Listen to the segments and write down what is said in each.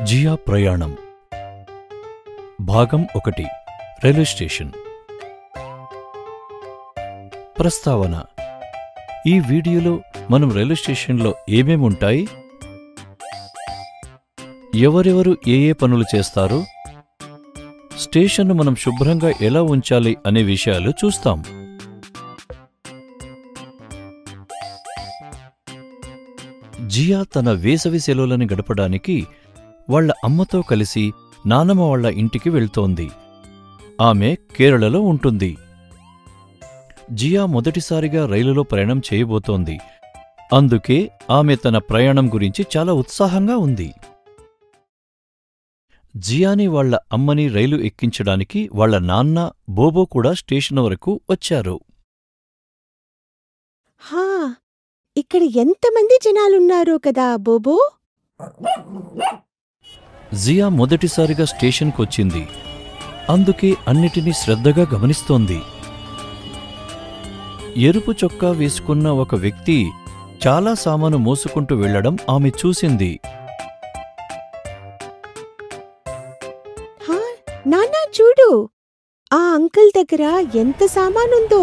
జియా ప్రయాణం భాగం ఒకటి రైల్వే స్టేషన్ ప్రస్తావన ఈ వీడియోలో మనం రైల్వే స్టేషన్లో ఏమేమి ఉంటాయి ఎవరెవరు ఏ ఏ పనులు చేస్తారు స్టేషన్ను మనం శుభ్రంగా ఎలా ఉంచాలి అనే విషయాలు చూస్తాం జియా తన వేసవి సెలవులను గడపడానికి వాళ్ళ అమ్మతో కలిసి నానమ్మ వాళ్ళ ఇంటికి వెళ్తోంది ఆమె కేరళలో ఉంటుంది జియా మొదటిసారిగా రైలులో ప్రయాణం చేయబోతోంది అందుకే ఆమె తన ప్రయాణం గురించి చాలా ఉత్సాహంగా ఉంది జియాని వాళ్ళ అమ్మని రైలు ఎక్కించడానికి వాళ్ళ నాన్న బోబో కూడా స్టేషన్ వరకు వచ్చారు హా ఇక్కడ ఎంతమంది జనాలున్నారో కదా బోబో జియా మొదటిసారిగా స్టేషన్కొచ్చింది అందుకే అన్నిటినీ శ్రద్ధగా గమనిస్తోంది ఎరుపు చొక్కా వేసుకున్న ఒక వ్యక్తి చాలా సామాను మోసుకుంటూ వెళ్లడం ఆమె చూసింది హా నాన్నా చూడు ఆ అంకుల్ దగ్గర ఎంత సామానుందో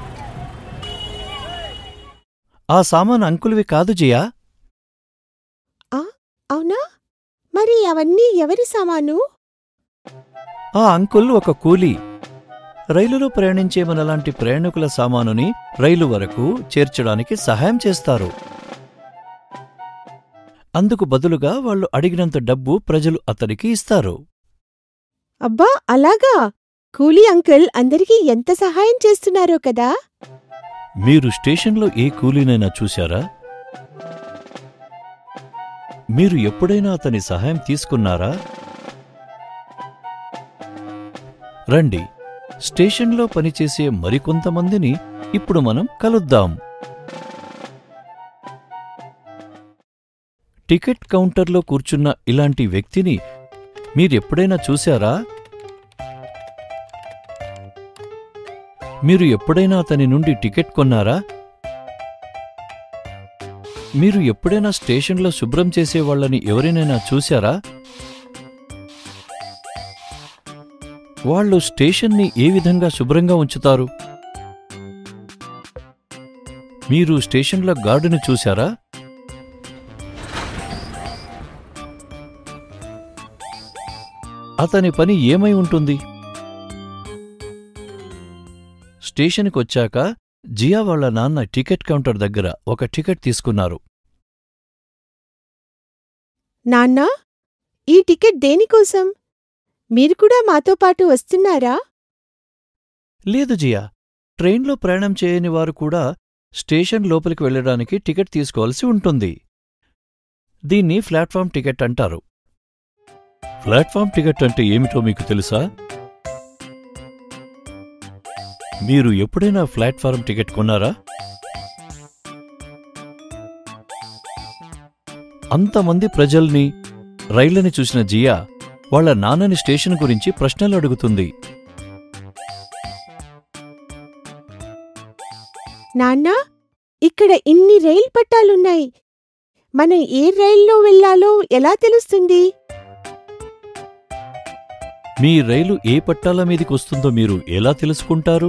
ఆ సామాను అంకుల్వి కాదు జియా అవునా మరి అవన్నీ ఎవరి సామాను ఆ అంకుల్ ఒక కూలీ రైలులో ప్రయాణించే మనలాంటి ప్రయాణికుల సామానుని రైలు వరకు చేర్చడానికి సహాయం చేస్తారు అందుకు బదులుగా వాళ్ళు అడిగినంత డబ్బు ప్రజలు అతనికి ఇస్తారు అబ్బా అలాగా కూలీ అంకుల్ అందరికీ ఎంత సహాయం చేస్తున్నారో కదా మీరు స్టేషన్లో ఏ కూలీనైనా చూశారా మీరు ఎప్పుడైనా అతని సహాయం తీసుకున్నారా రండి స్టేషన్లో పనిచేసే మరికొంతమందిని ఇప్పుడు మనం కలుద్దాం టికెట్ కౌంటర్లో కూర్చున్న ఇలాంటి వ్యక్తిని మీరెప్పుడైనా చూశారా మీరు ఎప్పుడైనా అతని నుండి టికెట్ కొన్నారా మీరు ఎప్పుడైనా స్టేషన్లో శుభ్రం చేసే వాళ్ళని ఎవరినైనా చూశారా వాళ్ళు స్టేషన్ని ఏ విధంగా శుభ్రంగా ఉంచుతారు మీరు స్టేషన్లో గార్డుని చూశారా అతని పని ఏమై ఉంటుంది స్టేషన్కొచ్చాక జియా వాళ్ళ నాన్న టికెట్ కౌంటర్ దగ్గర ఒక టికెట్ తీసుకున్నారు నాన్నా ఈ టికెట్ దేనికోసం మీరు కూడా మాతో పాటు వస్తున్నారా లేదు జియా ట్రైన్లో ప్రయాణం చేయని వారు కూడా స్టేషన్ లోపలికి వెళ్ళడానికి టికెట్ తీసుకోవాల్సి ఉంటుంది దీన్ని ప్లాట్ఫామ్ టికెట్ అంటారు ప్లాట్ఫామ్ టికెట్ అంటే ఏమిటో మీకు తెలుసా మీరు ఎప్పుడైనా ప్లాట్ఫారం టికెట్ కొన్నారా అంతమంది ప్రజల్ని రైళ్లని చూసిన జియా వాళ్ళ నాన్నని స్టేషన్ గురించి ప్రశ్నలు అడుగుతుంది నాన్నా ఇక్కడ ఇన్ని రైలు పట్టాలున్నాయి మనం ఏ రైల్లో వెళ్ళాలో ఎలా తెలుస్తుంది మీ రైలు ఏ పట్టాల మీదికి వస్తుందో మీరు ఎలా తెలుసుకుంటారు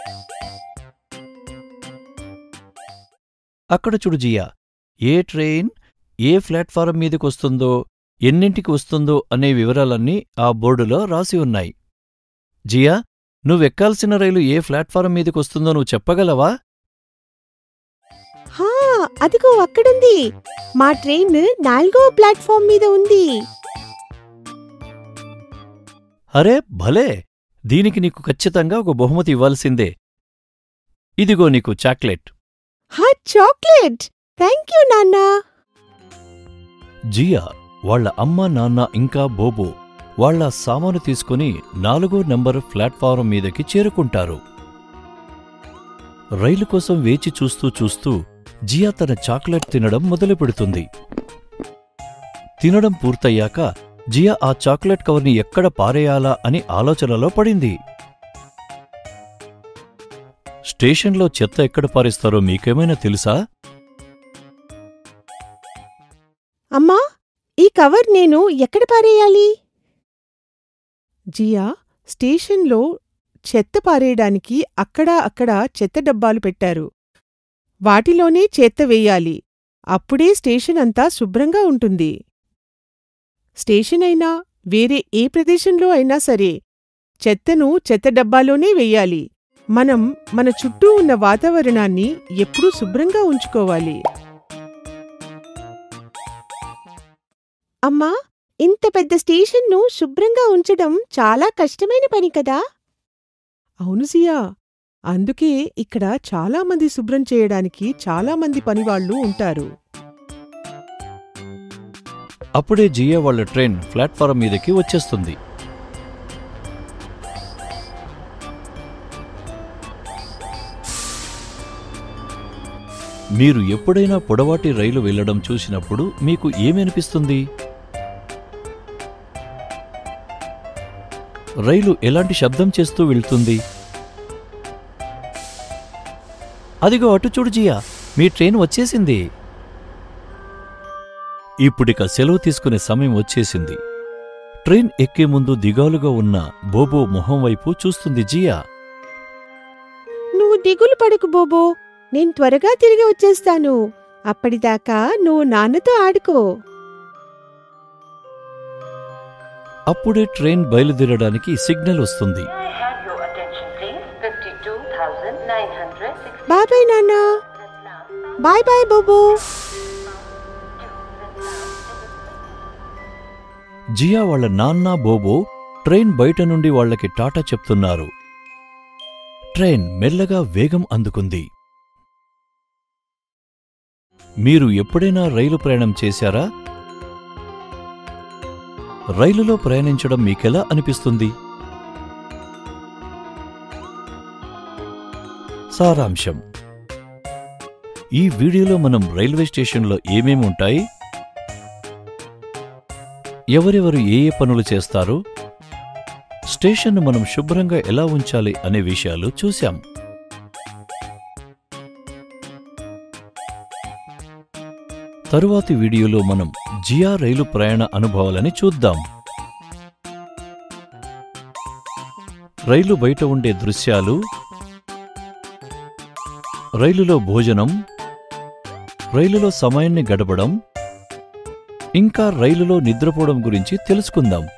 అక్కడ చూడు జియా ఏ ట్రైన్ ఏ ప్లాట్ఫారం మీదకి వస్తుందో ఎన్నింటికి వస్తుందో అనే వివరాలన్నీ ఆ బోర్డులో రాసి ఉన్నాయి జియా నువ్వెక్కాల్సిన రైలు ఏ ప్లాట్ఫారం మీదకి వస్తుందో నువ్వు చెప్పగలవా హా అదిగో అక్కడుంది మా ట్రైన్ నాలుగో ప్లాట్ఫామ్ మీద ఉంది అరే భలే దీనికి నీకు ఖచ్చితంగా ఒక బహుమతి ఇవ్వాల్సిందే ఇదిగో నీకు చాక్లెట్ హా చాక్లెట్ థ్యాంక్ యూ నాన్నా జియా వాళ్ళ అమ్మ నాన్న ఇంకా బోబో వాళ్ళ సామాను తీసుకుని నాలుగో నంబర్ ప్లాట్ఫారం మీదకి చేరుకుంటారు రైలు కోసం వేచి చూస్తూ చూస్తూ జియా తన చాక్లెట్ తినడం మొదలుపెడుతుంది తినడం పూర్తయ్యాక జియా ఆ చాక్లెట్ కవర్ని ఎక్కడ పారేయాలా అని ఆలోచనలో పడింది స్టేషన్లో చెత్త ఎక్కడ పారేస్తారో మీకేమైనా తెలుసా అమ్మా ఈ కవర్ నేను ఎక్కడ పారేయాలి జియా స్టేషన్లో చెత్త పారేయడానికి అక్కడా అక్కడ చెత్త డబ్బాలు పెట్టారు వాటిలోనే చెత్త వేయాలి అప్పుడే స్టేషన్ అంతా శుభ్రంగా ఉంటుంది స్టేషన్ అయినా వేరే ఏ ప్రదేశంలో అయినా సరే చెత్తను చెత్త డబ్బాలోనే వెయ్యాలి మనం మన చుట్టూ ఉన్న వాతావరణాన్ని ఎప్పుడూ శుభ్రంగా ఉంచుకోవాలి అమ్మా ఇంత పెద్ద స్టేషన్ను శుభ్రంగా ఉంచడం చాలా కష్టమైన పని కదా అవును సియా అందుకే ఇక్కడ చాలా మంది శుభ్రం చేయడానికి చాలా మంది పనివాళ్లు ఉంటారు అప్పుడే జియా వాళ్ళ ట్రైన్ ప్లాట్ఫారం మీదకి వచ్చేస్తుంది మీరు ఎప్పుడైనా పొడవాటి రైలు వెళ్ళడం చూసినప్పుడు మీకు ఏమనిపిస్తుంది రైలు ఎలాంటి శబ్దం చేస్తూ వెళ్తుంది అదిగో అటు చూడు జియా మీ ట్రైన్ వచ్చేసింది ఇప్పుడిక సెలవు తీసుకునే సమయం వచ్చేసింది ట్రైన్ ఎక్కే ముందు దిగాలుగా ఉన్న బోబో మొహం వైపు చూస్తుంది జియా నువ్వు దిగులు పడకు బోబో నేను త్వరగా తిరిగి వచ్చేస్తాను అప్పటిదాకా నువ్వు నాన్నతో ఆడుకో అప్పుడే ట్రైన్ బయలుదేరడానికి సిగ్నల్ వస్తుంది May I have your attention, please? 52,960. Bye bye నాన్న బాయ్ బాయ్ బోబో జియా వాళ్ళ నాన్న బోబో ట్రైన్ బయట నుండి వాళ్ళకి టాటా చెప్తున్నారు ట్రైన్ మెల్లగా వేగం అందుకుంది మీరు ఎప్పుడైనా రైలు ప్రయాణం చేశారా రైలులో ప్రయాణించడం మీకెలా అనిపిస్తుంది సారాంశం ఈ వీడియోలో మనం రైల్వే స్టేషన్లో ఏమేమి ఉంటాయి ఎవరెవరు ఏ ఏ పనులు చేస్తారు స్టేషన్ను మనం శుభ్రంగా ఎలా ఉంచాలి అనే విషయాలు చూశాం తరువాతి వీడియోలో మనం జియా రైలు ప్రయాణ అనుభవాలని చూద్దాం రైలు బయట ఉండే దృశ్యాలు రైలులో భోజనం రైలులో సమయాన్ని గడపడం ఇంకా రైలులో నిద్రపోవడం గురించి తెలుసుకుందాం